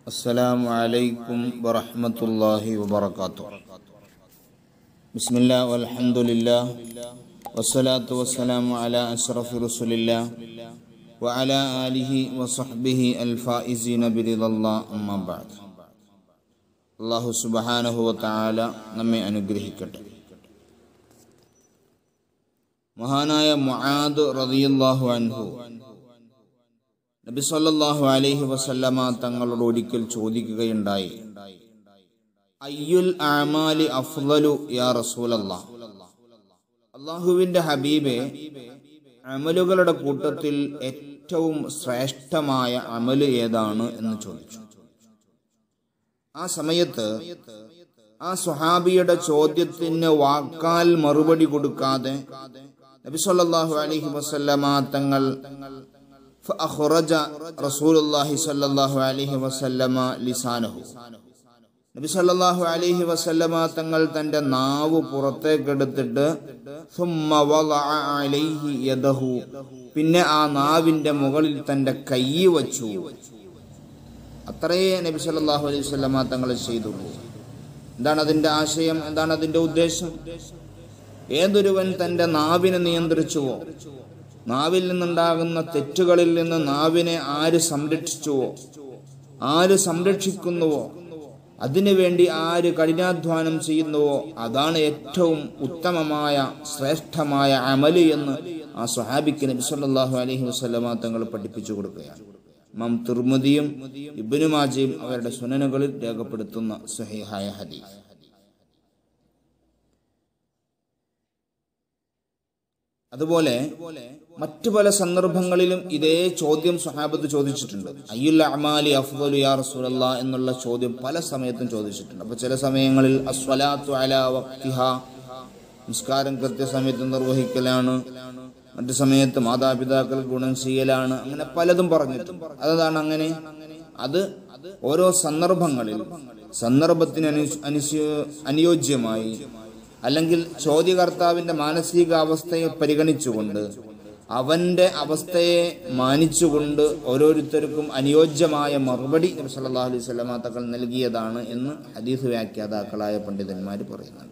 السلام عليكم ورحمة الله وبركاته بسم الله والحمد لله والصلاة والسلام على أشرف رسول الله وعلى آله وصحبه الفائزين برضا الله أما بعد അള്ളാഹു സുബഹാനഹു വതആല നമ്മെ അനുഗ്രഹിക്കട്ടെ മഹാനായ മുആദ് റളിയല്ലാഹു അൻഹു നബി സല്ലല്ലാഹു അലൈഹി വസല്ലമ തങ്ങളോട് ഒരിക്കൽ ചോദിക്കുകയുണ്ടായി അയ്യുൽ അമാലി അഫ്ളലു യാ റസൂലല്ലാഹ് അള്ളാഹുവിന്റെ ഹബീബെ അമലുകളുടെ കൂട്ടത്തിൽ ഏറ്റവും ശ്രേഷ്ഠമായ അമല് ഏതാണ് എന്ന് ചോദിച്ചു ആ സമയത്ത് ആ സുഹാബിയുടെ ചോദ്യത്തിന് വാക്കാൽ മറുപടി കൊടുക്കാതെ നബി സല്ലല്ലാഹു അലൈഹി വസല്ലമ തങ്ങൾ فأخرج رسول الله صلى الله عليه وسلم لسانه നബി സല്ലല്ലാഹു അലൈഹി വസല്ലമ തങ്ങൾ തന്റെ നാവ് പുറത്തേക്കെടുത്തിട്ട് ثم وضع عليه يده പിന്നെ ആ നാവിന്റെ മുകളിൽ തന്റെ കൈ വച്ചു അത്രയേ നബി സല്ലല്ലാഹു അലൈഹി വസല്ലമ തങ്ങൾ ചെയ്തുള്ളൂ എന്താണ് അതിന്റെ ആശയം എന്താണ് അതിന്റെ ഉദ്ദേശം ഏതൊരുവൻ തന്റെ നാവിനെ നിയന്ത്രിച്ചുവോ നാവിൽ നിന്നുണ്ടാകുന്ന തെറ്റുകളിൽ നിന്ന് നാവിനെ ആര് സംരക്ഷിച്ചുവോ ആര് സംരക്ഷിക്കുന്നുവോ അതിനുവേണ്ടി ആര് കഠിനാധ്വാനം ചെയ്യുന്നുവോ അതാണ് ഏറ്റവും ഉത്തമമായ ശ്രേഷ്ഠമായ അമല് എന്ന് ആ സ്വഹാബിക്ക് നബി സല്ലല്ലാഹു അലൈഹി വസല്ലമ തങ്ങൾ പഠിപ്പിച്ചു കൊടുക്കുകയാണ് ഇമാം തുർമുദിയും ഇബ്നു മാജയും അവരുടെ സുനനുകളിൽ രേഖപ്പെടുത്തുന്ന സഹിഹായ ഹദീസ് അതുപോലെ മറ്റു പല സന്ദർഭങ്ങളിലും ഇതേ ചോദ്യം സ്വഹാബത്ത് ചോദിച്ചിട്ടുണ്ട് അയ്യുൽ അമാലി അഫ്ദലു യാ റസൂലല്ലാ എന്നുള്ള ചോദ്യം പല സമയത്തും ചോദിച്ചിട്ടുണ്ട് അപ്പൊ ചില സമയങ്ങളിൽ അസ്വലാത്തു അലാ വക്തിഹ നിസ്കാരം കൃത്യസമയത്ത് നിർവഹിക്കലാണ് മറ്റു സമയത്ത് മാതാപിതാക്കൾ ഗുണം ചെയ്യലാണ് അങ്ങനെ പലതും പറഞ്ഞിട്ടുണ്ട് അതാണ് അങ്ങനെ അത് ഓരോ സന്ദർഭങ്ങളിൽ സന്ദർഭത്തിന് അനു അനുസ അനുയോജ്യമായി അല്ലെങ്കിൽ ചോദ്യകർത്താവിന്റെ മാനസികാവസ്ഥയെ പരിഗണിച്ചുകൊണ്ട് അവന്റെ അവസ്ഥയെ മാനിച്ചുകൊണ്ട് ഓരോരുത്തർക്കും അനുയോജ്യമായ മറുപടി നബി സല്ലല്ലാഹു അലൈഹി വസല്ലമ തങ്ങൾ നൽകിയതാണ് എന്ന് ഹദീസ് വ്യാഖ്യാതാക്കളായ പണ്ഡിതന്മാർ പറയുന്നുണ്ട്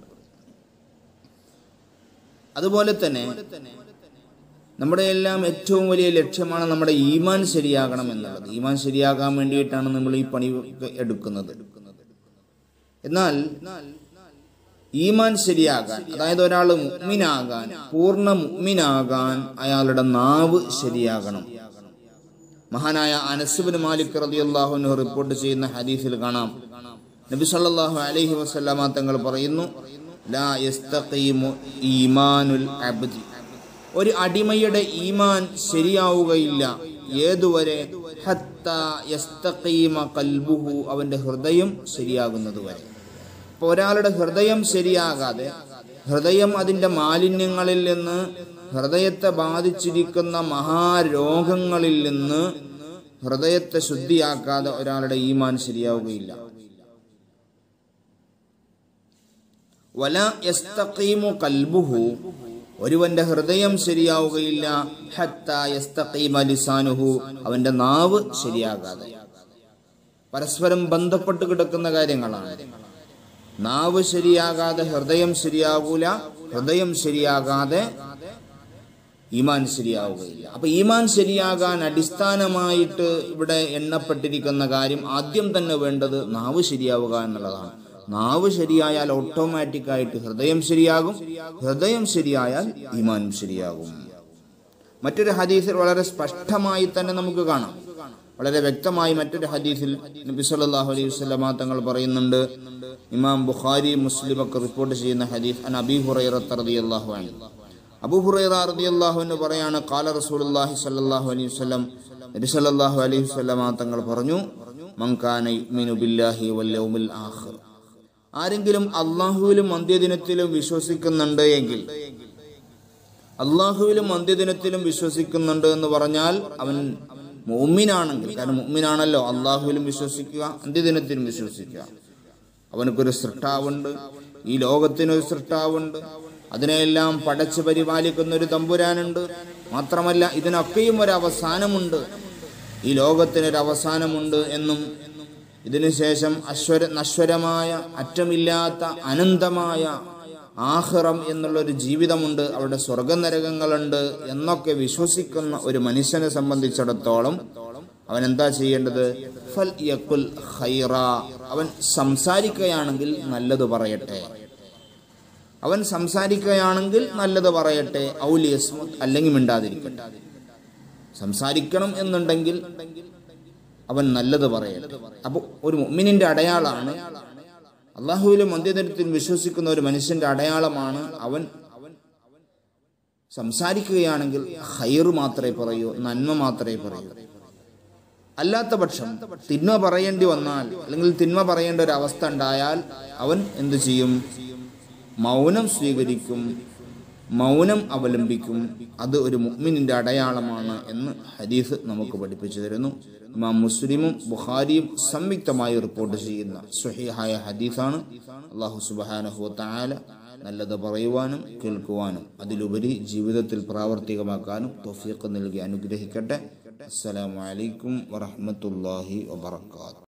അതുപോലെ തന്നെ നമ്മുടെ എല്ലാം ഏറ്റവും വലിയ ലക്ഷ്യമാണ് നമ്മുടെ ഈമാൻ ശരിയാകണം എന്നുള്ളത് ഈമാൻ ശരിയാകാൻ വേണ്ടിയിട്ടാണ് നമ്മൾ ഈ പണി എടുക്കുന്നത് എന്നാൽ ഈമാൻ ശരിയാകാൻ അതായത് ഒരാൾ മുഗ്മിനാകാൻ പൂർണ്ണ മുഗ്മിനാകാൻ അയാളുടെ നാവ് ശരിയാകണം മഹാനായ അനസുബിൻ മാലിക് റളിയല്ലാഹുവിന് റിപ്പോർട്ട് ചെയ്യുന്ന ഹദീസിൽ കാണാം നബി സല്ലല്ലാഹു അലൈഹി വസല്ലമ തങ്ങൾ പറയുന്നു ലാ യസ്തഖീമു ഈമാനുൽ അബ്ദി ഒരു അടിമയുടെ ഈമാൻ ശരിയാവുകയില്ല ഏതുവരെ ഹത്ത യസ്തഖീമ കൽബുഹു അവന്റെ ഹൃദയം ശരിയാകുന്നത് വരെ അപ്പോൾ ഒരാളുടെ ഹൃദയം ശരിയാകാതെ ഹൃദയം അതിൻ്റെ മാലിന്യങ്ങളിൽ നിന്ന് ഹൃദയത്തെ ബാധിച്ചിരിക്കുന്ന മഹാരോഗങ്ങളിൽ നിന്ന് ഹൃദയത്തെ ശുദ്ധിയാക്കാതെ ഒരാളുടെ ഈമാൻ ശരിയാവുകയില്ല വല യസ്തഖീമു കൽബുഹു ഒരുവന്റെ ഹൃദയം ശരിയാവുകയില്ല ഹത്ത യസ്തഖീമ ലിസാനുഹു അവന്റെ നാവ് ശരിയാകാതെ പരസ്പരം ബന്ധപ്പെട്ട് കിടക്കുന്ന കാര്യങ്ങളാണ് നാവ് ശരിയാകാതെ ഹൃദയം ശരിയാകൂല ഹൃദയം ശരിയാകാതെ ഈമാൻ ശരിയാവുകയില്ല അപ്പൊ ഈമാൻ ശരിയാകാൻ അടിസ്ഥാനമായിട്ട് ഇവിടെ എണ്ണപ്പെട്ടിരിക്കുന്ന കാര്യം ആദ്യം തന്നെ വേണ്ടത് നാവ് ശരിയാവുക എന്നുള്ളതാണ് നാവ് ശരിയായാൽ ഓട്ടോമാറ്റിക്കായിട്ട് ഹൃദയം ശരിയാകും ഹൃദയം ശരിയായാൽ ഈമാനും ശരിയാകും മറ്റൊരു ഹദീസിൽ വളരെ സ്പഷ്ടമായി തന്നെ നമുക്ക് കാണാം വളരെ വ്യക്തമായി മറ്റൊരു ഹദീസിൽ നബി സല്ലല്ലാഹു അലൈഹി വസല്ലമ തങ്ങൾ പറയുന്നുണ്ട് ഇമാം ബുഖാരി മുസ്ലിം ഒക്കെ റിപ്പോർട്ട് ചെയ്യുന്ന ഹദീസ് അൻ അബീ ഹുറൈറ റളിയല്ലാഹു അൻഹു അബൂ ഹുറൈറ റളിയല്ലാഹു അൻഹു പറയാണ് ഖാല റസൂലുള്ളാഹി സ്വല്ലല്ലാഹു അലൈഹി വസല്ലം നബി സല്ലല്ലാഹു അലൈഹി വസല്ലമ തങ്ങൾ പറഞ്ഞു മൻ കാന യുമിനു ബില്ലാഹി വൽ യൗമിൽ ആഖിർ ആരെങ്കിലും അള്ളാഹുവിലും അന്ത്യദിനത്തിലും വിശ്വസിക്കുന്നുണ്ട് എങ്കിൽ അള്ളാഹുവിലും അന്ത്യദിനത്തിലും വിശ്വസിക്കുന്നുണ്ട് എന്ന് പറഞ്ഞാൽ അവൻ മുഅ്മിനാണെങ്കിൽ കാരണം മുഅ്മിനാണല്ലോ അള്ളാഹുവിലും വിശ്വസിക്കുക അന്ത്യദിനത്തിലും വിശ്വസിക്കുക അവനക്കൊരു സൃഷ്ടാവുണ്ട് ഈ ലോകത്തിനൊരു സൃഷ്ടാവുണ്ട് അതിനെല്ലാം പടച്ച് പരിപാലിക്കുന്ന ഒരു തമ്പുരാനുണ്ട് മാത്രമല്ല ഇതിനൊക്കെയും ഒരു അവസാനമുണ്ട് ഈ ലോകത്തിനൊരു അവസാനമുണ്ട് എന്നും ഇതിനുശേഷം അശ്വര നശ്വരമായ അറ്റമില്ലാത്ത അനന്തമായ ആഹ്റം എന്നുള്ളൊരു ജീവിതമുണ്ട് അവിടെ സ്വർഗനരകങ്ങളുണ്ട് എന്നൊക്കെ വിശ്വസിക്കുന്ന ഒരു മനുഷ്യനെ സംബന്ധിച്ചിടത്തോളം അവൻ എന്താ ചെയ്യേണ്ടത് ഫൽ യക്കുൽ ഖൈറ അവൻ സംസാരിക്കുകയാണെങ്കിൽ നല്ലത് പറയട്ടെ അവൻ സംസാരിക്കുകയാണെങ്കിൽ നല്ലത് പറയട്ടെ ഔലിയസ്മുത് അല്ലെങ്കിൽ മിണ്ടാതിരിക്കട്ടെ സംസാരിക്കണം എന്നുണ്ടെങ്കിൽ അവൻ നല്ലത് പറയട്ടെ അപ്പോൾ ഒരു മുഅ്മിനിന്റെ അടയാളാണ് അള്ളാഹുവിലും അന്ത്യദിനത്തിൽ വിശ്വസിക്കുന്ന ഒരു മനുഷ്യന്റെ അടയാളമാണ് അവൻ സംസാരിക്കുകയാണെങ്കിൽ ഹൈർ മാത്രമേ പറയൂ നന്മ മാത്രമേ പറയൂ അല്ലാത്ത പക്ഷം തിന്മ പറയേണ്ടി വന്നാൽ അല്ലെങ്കിൽ തിന്മ പറയേണ്ട ഒരു അവസ്ഥ ഉണ്ടായാൽ അവൻ എന്തു ചെയ്യും മൗനം സ്വീകരിക്കും മൗനം അവലംബിക്കും അത് ഒരു മുഅ്മിനിന്റെ അടയാളമാണ് എന്ന് ഹദീസ് നമുക്ക് പഠിപ്പിച്ചു തരുന്നു ഇമാം മുസ്ലിമും ബുഖാരിയും സംയുക്തമായി റിപ്പോർട്ട് ചെയ്യുന്ന സ്വഹീഹായ ഹദീസാണ് അള്ളാഹു സുബാനഹു താല നല്ലത് പറയുവാനും കേൾക്കുവാനും അതിലുപരി ജീവിതത്തിൽ പ്രാവർത്തികമാക്കാനും തൊഫീഖ് നൽകി അനുഗ്രഹിക്കട്ടെ അസ്സലാമു അലൈക്കും വറഹ്മത്തുള്ളാഹി വബറകാതുഹു